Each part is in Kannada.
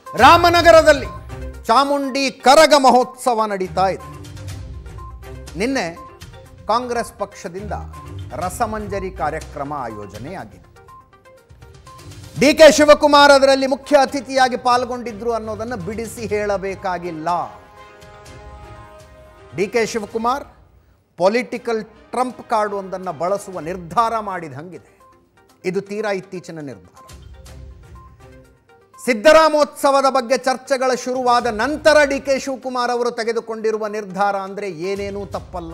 ರಾಮನಗರದಲ್ಲಿ ಚಾಮುಂಡಿ ಕರಗ ಮಹೋತ್ಸವ ನಡೀತಾ ಇದೆ ನಿನ್ನೆ ಕಾಂಗ್ರೆಸ್ ಪಕ್ಷದಿಂದ ರಸಮಂಜರಿ ಕಾರ್ಯಕ್ರಮ ಆಯೋಜನೆಯಾಗಿತ್ತು ಡಿ ಕೆ ಶಿವಕುಮಾರ್ ಅದರಲ್ಲಿ ಮುಖ್ಯ ಅತಿಥಿಯಾಗಿ ಪಾಲ್ಗೊಂಡಿದ್ರು ಅನ್ನೋದನ್ನು ಬಿಡಿಸಿ ಹೇಳಬೇಕಾಗಿಲ್ಲ D K Shivakumar political trump card ಒಂದನ್ನು ಬಳಸುವ ನಿರ್ಧಾರ ಮಾಡಿದ ಹಂಗಿದೆ ಇದು ತೀರಾ ಇತ್ತೀಚಿನ ನಿರ್ಧಾರ ಸಿದ್ದರಾಮೋತ್ಸವದ ಬಗ್ಗೆ ಚರ್ಚೆಗಳ ಶುರುವಾದ ನಂತರ ಡಿ ಕೆ ಶಿವಕುಮಾರ್ ಅವರು ತೆಗೆದುಕೊಂಡಿರುವ ನಿರ್ಧಾರ ಅಂದರೆ ಏನೇನೂ ತಪ್ಪಲ್ಲ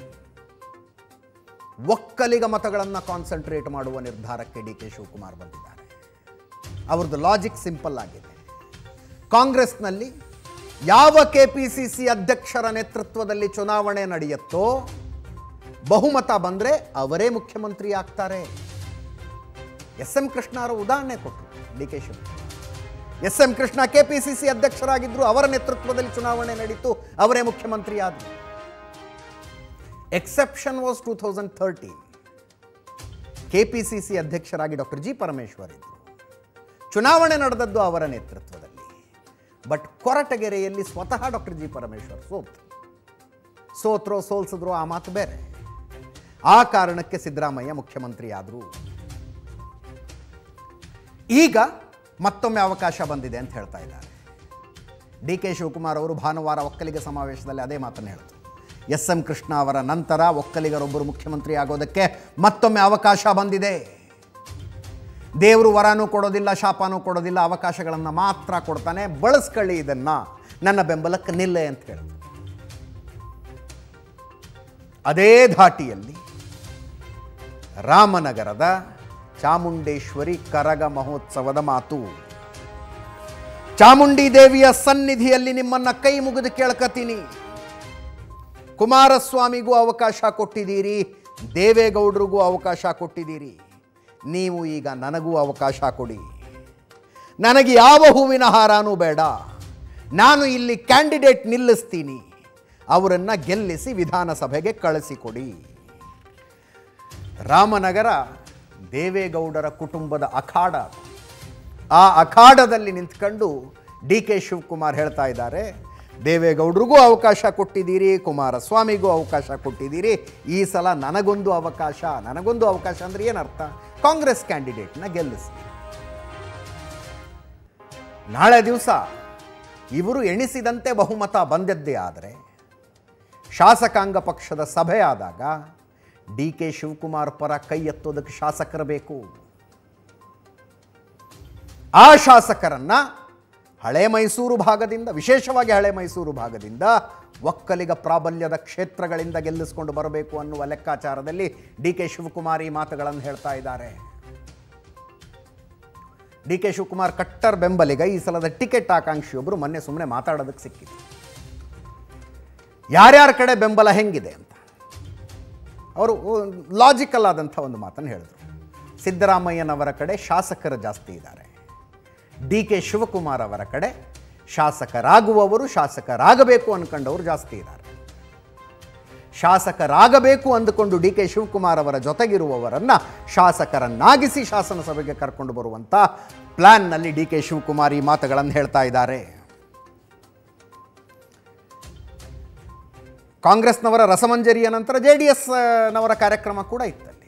ಒಕ್ಕಲಿಗ ಮತಗಳನ್ನು ಕಾನ್ಸಂಟ್ರೇಟ್ ಮಾಡುವ ನಿರ್ಧಾರಕ್ಕೆ ಡಿ ಕೆ ಶಿವಕುಮಾರ್ ಬಂದಿದ್ದಾರೆ ಅವ್ರದ್ದು ಲಾಜಿಕ್ ಸಿಂಪಲ್ ಆಗಿದೆ ಕಾಂಗ್ರೆಸ್ನಲ್ಲಿ ಯಾವ ಕೆ ಪಿ ಸಿ ಸಿ ಅಧ್ಯಕ್ಷರ ನೇತೃತ್ವದಲ್ಲಿ ಚುನಾವಣೆ ನಡೆಯುತ್ತೋ ಬಹುಮತ ಬಂದರೆ ಅವರೇ ಮುಖ್ಯಮಂತ್ರಿ ಆಗ್ತಾರೆ ಎಸ್ ಎಂ ಕೃಷ್ಣ ಅವರು ಉದಾಹರಣೆ ಕೊಟ್ಟರು D K Shivakumar S M Krishna K P C C ಅಧ್ಯಕ್ಷರಾಗಿದ್ದರು ಅವರ ನೇತೃತ್ವದಲ್ಲಿ ಚುನಾವಣೆ ನಡೀತು ಅವರೇ ಮುಖ್ಯಮಂತ್ರಿ ಆದರು exception was two thousand thirteen K P C C ಅಧ್ಯಕ್ಷರಾಗಿ ಡಾಕ್ಟರ್ ಜಿ ಪರಮೇಶ್ವರ್ ಇದ್ದರು ಚುನಾವಣೆ ನಡೆದದ್ದು ಅವರ ನೇತೃತ್ವದಲ್ಲಿ ಬಟ್ ಕೊರಟಗೆರೆಯಲ್ಲಿ ಸ್ವತಃ ಡಾಕ್ಟರ್ ಜಿ ಪರಮೇಶ್ವರ್ ಸೋತು ಸೋತ್ರೋ ಸೋಲ್ಸಿದ್ರು ಆ ಮಾತು ಬೇರೆ ಆ ಕಾರಣಕ್ಕೆ ಸಿದ್ದರಾಮಯ್ಯ ಮುಖ್ಯಮಂತ್ರಿ ಆದರು ಈಗ ಮತ್ತೊಮ್ಮೆ ಅವಕಾಶ ಬಂದಿದೆ ಅಂತ ಹೇಳ್ತಾ ಇದ್ದಾರೆ ಡಿ ಕೆ ಶಿವಕುಮಾರ್ ಅವರು ಭಾನುವಾರ ಒಕ್ಕಲಿಗ ಸಮಾವೇಶದಲ್ಲಿ ಅದೇ ಮಾತನ್ನು ಹೇಳಿದ್ರು ಎಸ್ ಎಂ ಕೃಷ್ಣ ಅವರ ನಂತರ ಒಕ್ಕಲಿಗರೊಬ್ಬರು ಮುಖ್ಯಮಂತ್ರಿ ಆಗೋದಕ್ಕೆ ಮತ್ತೊಮ್ಮೆ ಅವಕಾಶ ಬಂದಿದೆ ದೇವರು ವರನೂ ಕೊಡೋದಿಲ್ಲ ಶಾಪನೂ ಕೊಡೋದಿಲ್ಲ ಅವಕಾಶಗಳನ್ನು ಮಾತ್ರ ಕೊಡ್ತಾನೆ ಬಳಸ್ಕೊಳ್ಳಿ ಇದನ್ನು ನನ್ನ ಬೆಂಬಲಕ್ಕೆ ನಿಲ್ಲೆ ಅಂತ ಹೇಳಿದ್ರು ಅದೇ ಧಾಟಿಯಲ್ಲಿ ರಾಮನಗರದ ಚಾಮುಂಡೇಶ್ವರಿ ಕರಗ ಮಹೋತ್ಸವದ ಮಾತು ಚಾಮುಂಡಿ ದೇವಿಯ ಸನ್ನಿಧಿಯಲ್ಲಿ ನಿಮ್ಮನ್ನ ಕೈ ಮುಗಿದು ಕೇಳ್ಕತೀನಿ ಕುಮಾರಸ್ವಾಮಿಗೂ ಅವಕಾಶ ಕೊಟ್ಟಿದ್ದೀರಿ ದೇವೇಗೌಡರಿಗೂ ಅವಕಾಶ ಕೊಟ್ಟಿದ್ದೀರಿ ನೀವು ಈಗ ನನಗೂ ಅವಕಾಶ ಕೊಡಿ ನನಗೆ ಯಾವ ಹೂವಿನ ಹಾರಾನೂ ಬೇಡ ನಾನು ಇಲ್ಲಿ ಕ್ಯಾಂಡಿಡೇಟ್ ನಿಲ್ಲಿಸ್ತೀನಿ ಅವರನ್ನು ಗೆಲ್ಲಿಸಿ ವಿಧಾನಸಭೆಗೆ ಕಳಿಸಿಕೊಡಿ ರಾಮನಗರ ದೇವೇಗೌಡರ ಕುಟುಂಬದ ಅಖಾಡ ಆ ಅಖಾಡದಲ್ಲಿ ನಿಂತ್ಕೊಂಡು ಡಿ ಕೆ ಶಿವಕುಮಾರ್ ಹೇಳ್ತಾ ಇದ್ದಾರೆ ದೇವೇಗೌಡರಿಗೂ ಅವಕಾಶ ಕೊಟ್ಟಿದ್ದೀರಿ ಕುಮಾರಸ್ವಾಮಿಗೂ ಅವಕಾಶ ಕೊಟ್ಟಿದ್ದೀರಿ ಈ ಸಲ ನನಗೊಂದು ಅವಕಾಶ ನನಗೊಂದು ಅವಕಾಶ ಅಂದರೆ ಏನರ್ಥ ಕಾಂಗ್ರೆಸ್ ಕ್ಯಾಂಡಿಡೇಟ್ನ ಗೆಲ್ಲಿಸಿ ನಾಳೆ ದಿವಸ ಇವರು ಎಣಿಸಿದಂತೆ ಬಹುಮತ ಬಂದದ್ದೇ ಆದರೆ ಶಾಸಕಾಂಗ ಪಕ್ಷದ ಸಭೆ ಆದಾಗ ಡಿ ಕೆ ಶಿವಕುಮಾರ್ ಪರ ಕೈ ಎತ್ತೋದಕ್ಕೆ ಶಾಸಕರು ಬೇಕು ಆ ಶಾಸಕರನ್ನ ಹಳೆ ಮೈಸೂರು ಭಾಗದಿಂದ ವಿಶೇಷವಾಗಿ ಹಳೆ ಮೈಸೂರು ಭಾಗದಿಂದ ಒಕ್ಕಲಿಗ ಪ್ರಾಬಲ್ಯದ ಕ್ಷೇತ್ರಗಳಿಂದ ಗೆಲ್ಲಿಸಿಕೊಂಡು ಬರಬೇಕು ಅನ್ನುವ ಲೆಕ್ಕಾಚಾರದಲ್ಲಿ ಡಿ ಕೆ ಶಿವಕುಮಾರ್ ಈ ಮಾತುಗಳನ್ನು ಹೇಳ್ತಾ ಇದ್ದಾರೆ ಡಿ ಕೆ ಶಿವಕುಮಾರ್ ಕಟ್ಟರ್ ಬೆಂಬಲಿಗ ಈ ಸಲದ ಟಿಕೆಟ್ ಆಕಾಂಕ್ಷಿಯೊಬ್ಬರು ಮೊನ್ನೆ ಸುಮ್ಮನೆ ಮಾತಾಡೋದಕ್ಕೆ ಸಿಕ್ಕಿದೆ ಯಾರ್ಯಾರ ಕಡೆ ಬೆಂಬಲ ಹೆಂಗಿದೆ ಅಂತ ಅವರು ಲಾಜಿಕಲ್ ಆದಂಥ ಒಂದು ಮಾತನ್ನು ಹೇಳಿದ್ರು ಸಿದ್ದರಾಮಯ್ಯನವರ ಕಡೆ ಶಾಸಕರು ಜಾಸ್ತಿ ಇದ್ದಾರೆ ಡಿ ಕೆ ಶಿವಕುಮಾರ್ ಅವರ ಕಡೆ ಶಾಸಕರಾಗುವವರು ಶಾಸಕರಾಗಬೇಕು ಅಂದ್ಕೊಂಡವರು ಜಾಸ್ತಿ ಇದ್ದಾರೆ ಶಾಸಕರಾಗಬೇಕು ಅಂದುಕೊಂಡು ಡಿ ಕೆ ಶಿವಕುಮಾರ್ ಅವರ ಜೊತೆಗಿರುವವರನ್ನ ಶಾಸಕರನ್ನಾಗಿಸಿ ಶಾಸನಸಭೆಗೆ ಕರ್ಕೊಂಡು ಬರುವಂಥ ಪ್ಲಾನ್ನಲ್ಲಿ ಡಿ ಕೆ ಶಿವಕುಮಾರ್ ಈ ಮಾತುಗಳನ್ನು ಹೇಳ್ತಾ ಇದ್ದಾರೆ ಕಾಂಗ್ರೆಸ್ನವರ ರಸಮಂಜರಿಯ ನಂತರ ಜೆ ಡಿ ಎಸ್ ನವರ ಕಾರ್ಯಕ್ರಮ ಕೂಡ ಇತ್ತಲ್ಲಿ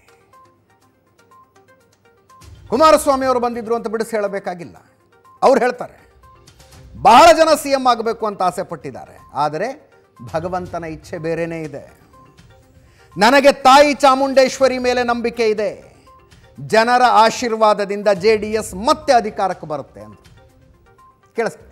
ಕುಮಾರಸ್ವಾಮಿ ಅವರು ಬಂದಿದ್ರು ಅಂತ ಬಿಡಿಸಿ ಹೇಳಬೇಕಾಗಿಲ್ಲ ಅವ್ರು ಹೇಳ್ತಾರೆ ಬಹಳ ಜನ ಸಿ ಎಂ ಆಗಬೇಕು ಅಂತ ಆಸೆ ಪಟ್ಟಿದ್ದಾರೆ ಆದರೆ ಭಗವಂತನ ಇಚ್ಛೆ ಬೇರೆಯೇ ಇದೆ ನನಗೆ ತಾಯಿ ಚಾಮುಂಡೇಶ್ವರಿ ಮೇಲೆ ನಂಬಿಕೆ ಇದೆ ಜನರ ಆಶೀರ್ವಾದದಿಂದ ಜೆ ಡಿ ಎಸ್ ಮತ್ತೆ ಅಧಿಕಾರಕ್ಕೆ ಬರುತ್ತೆ ಅಂತ ಕೇಳಿಸ್ಕೊಳ್ಳಿ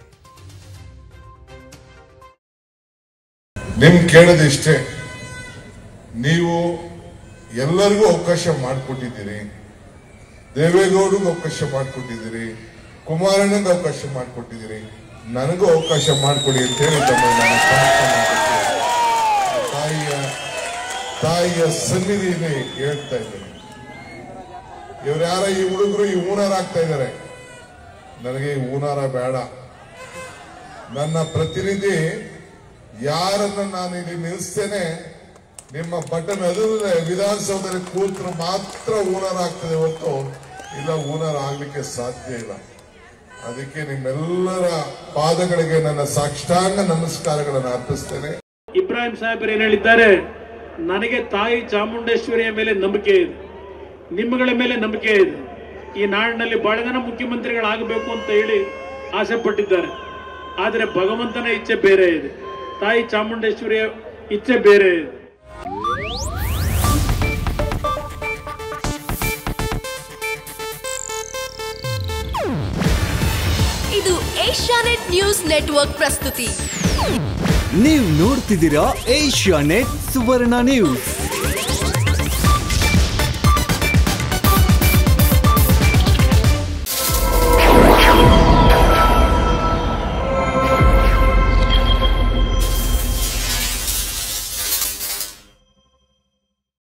ನಿಮ್ ಕೇಳೋದಿಷ್ಟೇ ನೀವು ಎಲ್ಲರಿಗೂ ಅವಕಾಶ ಮಾಡಿಕೊಟ್ಟಿದ್ದೀರಿ ದೇವೇಗೌಡರಿಗೂ ಅವಕಾಶ ಮಾಡಿಕೊಟ್ಟಿದ್ದೀರಿ ಕುಮಾರಣ್ಣಗೆ ಅವಕಾಶ ಮಾಡಿಕೊಟ್ಟಿದ್ದೀರಿ ನನಗೂ ಅವಕಾಶ ಮಾಡಿಕೊಡಿ ಅಂತ ಹೇಳಿ ತಮ್ಮಲ್ಲಿ ನಾನು ಪ್ರಾರ್ಥನೆ ಮಾಡ್ತೀನಿ. ತಾಯಿಯ ತಾಯಿಯ ಸನ್ನಿಧಿಯಲ್ಲಿ ಹೇಳ್ತಾ ಇದ್ದೀನಿ ಇವ್ರು ಯಾರ ಈ ಹುಡುಗರು ಈ ಹೂನಾರ ಆಗ್ತಾ ಇದ್ದಾರೆ ನನಗೆ ಈ ಹೂನಾರ ಬೇಡ ನನ್ನ ಪ್ರತಿನಿಧಿ ಯಾರನ್ನ ನಾನು ಇಲ್ಲಿ ನಿಲ್ಲಿಸ್ತೇನೆ ನಿಮ್ಮ ಬಟನ್ ಅದಿದ್ರೆ ವಿಧಾನಸೌಧದಲ್ಲಿ ಕೂತ್ರು ಮಾತ್ರ ಊನರ್ ಆಗ್ತದೆ ಹೊತ್ತು ಇಲ್ಲ ಊನರ್ ಆಗ್ಲಿಕ್ಕೆ ಸಾಧ್ಯ ಇಲ್ಲ ಅದಕ್ಕೆ ನಿಮ್ಮೆಲ್ಲರ ಪಾದಗಳಿಗೆ ನನ್ನ ಸಾಷ್ಟಾಂಗ ನಮಸ್ಕಾರಗಳನ್ನು ಅರ್ಪಿಸ್ತೇನೆ ಇಬ್ರಾಹಿಂ ಸಾಹೇಬರು ಏನ್ ಹೇಳಿದ್ದಾರೆ ನನಗೆ ತಾಯಿ ಚಾಮುಂಡೇಶ್ವರಿಯ ಮೇಲೆ ನಂಬಿಕೆ ಇದೆ ನಿಮ್ಮಗಳ ಮೇಲೆ ನಂಬಿಕೆ ಇದೆ ಈ ನಾಡಿನಲ್ಲಿ ಬಹಳ ಜನ ಮುಖ್ಯಮಂತ್ರಿಗಳಾಗಬೇಕು ಅಂತ ಹೇಳಿ ಆಸೆ ಪಟ್ಟಿದ್ದಾರೆ ಆದರೆ ಭಗವಂತನ ಇಚ್ಛೆ ಬೇರೆ ಇದೆ ತಾಯಿ ಚಾಮುಂಡೇಶ್ವರಿಯ ಇಚ್ಛೆ ಬೇರೆ ಇದೆ ಇದು ಏಷ್ಯಾನೆಟ್ ನ್ಯೂಸ್ ನೆಟ್ವರ್ಕ್ ಪ್ರಸ್ತುತಿ ನೀವು ನೋಡ್ತಿದ್ದೀರಾ ಏಷ್ಯಾ ನೆಟ್ ಸುವರ್ಣ ನ್ಯೂಸ್